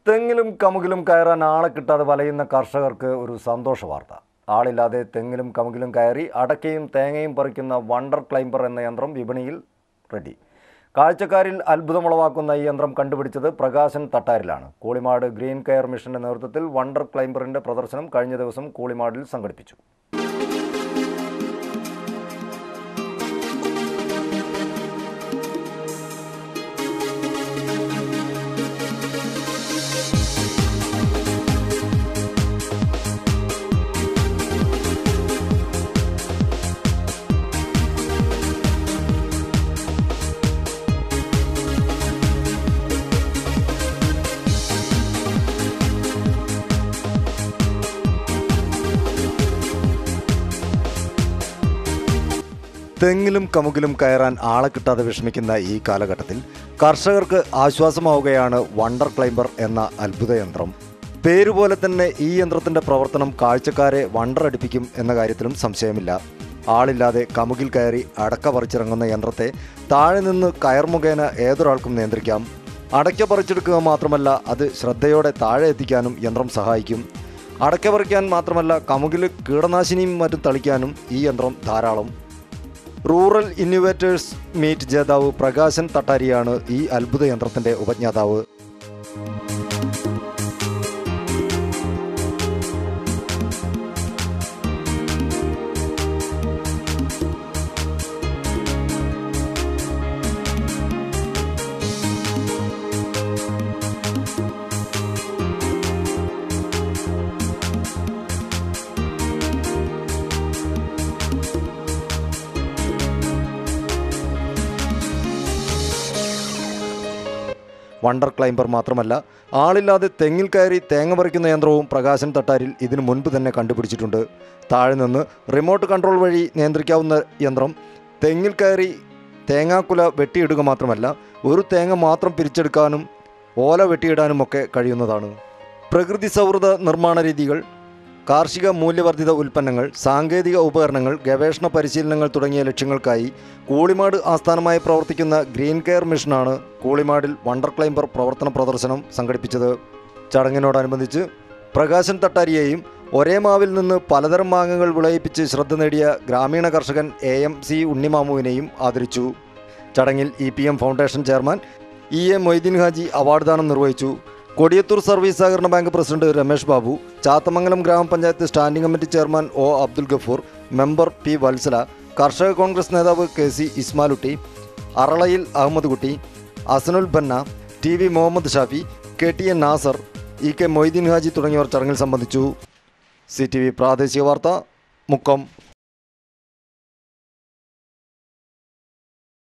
തെങ്ങിലും കമുകിലും കയറാൻ ആളെ കിട്ടാതെ വലയുന്ന കർഷകർക്ക് ഒരു സന്തോഷ വാർത്ത ആളില്ലാതെ തെങ്ങിലും കമുകിലും കയറി അടക്കയും തേങ്ങയും പറിക്കുന്ന വണ്ടർ ക്ലൈംബർ എന്ന യന്ത്രം വിപണിയിൽ റെഡി കാഴ്ചക്കാരിൽ അത്ഭുതമുളവാക്കുന്ന ഈ യന്ത്രം കണ്ടുപിടിച്ചത് പ്രകാശൻ തട്ടാരിലാണ് കൂളിമാട് ഗ്രീൻ കെയർ മിഷന്റെ നേതൃത്വത്തിൽ വണ്ടർ ക്ലൈംബറിന്റെ പ്രദർശനം കഴിഞ്ഞ ദിവസം കൂളിമാടിൽ സംഘടിപ്പിച്ചു തെങ്ങിലും കമുകിലും കയറാൻ ആളെ കിട്ടാതെ വിഷമിക്കുന്ന ഈ കാലഘട്ടത്തിൽ കർഷകർക്ക് ആശ്വാസമാവുകയാണ് വണ്ടർ ക്ലൈംബർ എന്ന അത്ഭുത യന്ത്രം പേരുപോലെ തന്നെ ഈ യന്ത്രത്തിന്റെ പ്രവർത്തനം കാഴ്ചക്കാരെ വണ്ടർ അടിപ്പിക്കും എന്ന കാര്യത്തിലും സംശയമില്ല ആളില്ലാതെ കമുകിൽ കയറി അടക്ക പറിച്ചിറങ്ങുന്ന യന്ത്രത്തെ താഴെ നിന്ന് കയർ മുഖേന ഏതൊരാൾക്കും നിയന്ത്രിക്കാം അടയ്ക്ക പറിച്ചെടുക്കുക മാത്രമല്ല അത് ശ്രദ്ധയോടെ താഴെ എത്തിക്കാനും യന്ത്രം സഹായിക്കും അടയ്ക്ക പറിക്കാൻ മാത്രമല്ല കമുകിൽ കീടനാശിനിയും മറ്റും തളിക്കാനും ഈ യന്ത്രം ധാരാളം റൂറൽ ഇന്നോവേറ്റേഴ്സ് മീറ്റ് ജേതാവ് പ്രകാശൻ തട്ടാരിയാണ് ഈ അത്ഭുത യന്ത്രത്തിന്റെ ഉപജ്ഞാതാവ് വണ്ടർ ക്ലൈംബർ മാത്രമല്ല ആളില്ലാതെ തെങ്ങിൽ കയറി തേങ്ങ പറിക്കുന്ന യന്ത്രവും പ്രകാശൻ തട്ടാരിൽ ഇതിനു മുൻപ് തന്നെ കണ്ടുപിടിച്ചിട്ടുണ്ട് താഴെ നിന്ന് റിമോട്ട് കൺട്രോൾ വഴി നിയന്ത്രിക്കാവുന്ന യന്ത്രം തെങ്ങിൽ കയറി തേങ്ങാക്കുല വെട്ടിയിടുക മാത്രമല്ല ഒരു തേങ്ങ മാത്രം പിരിച്ചെടുക്കാനും ഓല വെട്ടിയിടാനുമൊക്കെ കഴിയുന്നതാണ് പ്രകൃതി സൗഹൃദ നിർമ്മാണ രീതികൾ കാർഷിക മൂല്യവർദ്ധിത ഉൽപ്പന്നങ്ങൾ സാങ്കേതിക ഉപകരണങ്ങൾ ഗവേഷണ പരിശീലനങ്ങൾ തുടങ്ങിയ ലക്ഷ്യങ്ങൾക്കായി കൂളിമാട് ആസ്ഥാനമായി പ്രവർത്തിക്കുന്ന ഗ്രീൻ കെയർ മിഷനാണ് കൂളിമാടിൽ വണ്ടർ ക്ലൈംബർ പ്രവർത്തന പ്രദർശനം സംഘടിപ്പിച്ചത് ചടങ്ങിനോടനുബന്ധിച്ച് പ്രകാശൻ തട്ടാരിയെയും ഒരേ മാവിൽ നിന്ന് പലതരം മാങ്ങകൾ വിളയിപ്പിച്ച് ശ്രദ്ധ നേടിയ ഗ്രാമീണ കർഷകൻ എ എം സി ഉണ്ണിമാമുവിനെയും ആദരിച്ചു ചടങ്ങിൽ E P M foundation chairman E A Moideen Haji award ദാനം നിർവഹിച്ചു കൊടിയത്തൂർ സർവീസ് സഹകരണ ബാങ്ക് പ്രസിഡന്റ് രമേഷ് ബാബു ചാത്തമംഗലം ഗ്രാമപഞ്ചായത്ത് standing committee chairman O Abdul Gafoor member P Vatsala കർഷക കോൺഗ്രസ് നേതാവ് കെ സി ഇസ്മാലുട്ടി അറളയിൽ Ahammed Kutty Asanul Banna T V Muhammed Shafi K T N Nasar E K Moideen Haji തുടങ്ങിയവർ ചടങ്ങിൽ സംബന്ധിച്ചു സി ടി വി പ്രാദേശിക വാർത്ത മുക്കം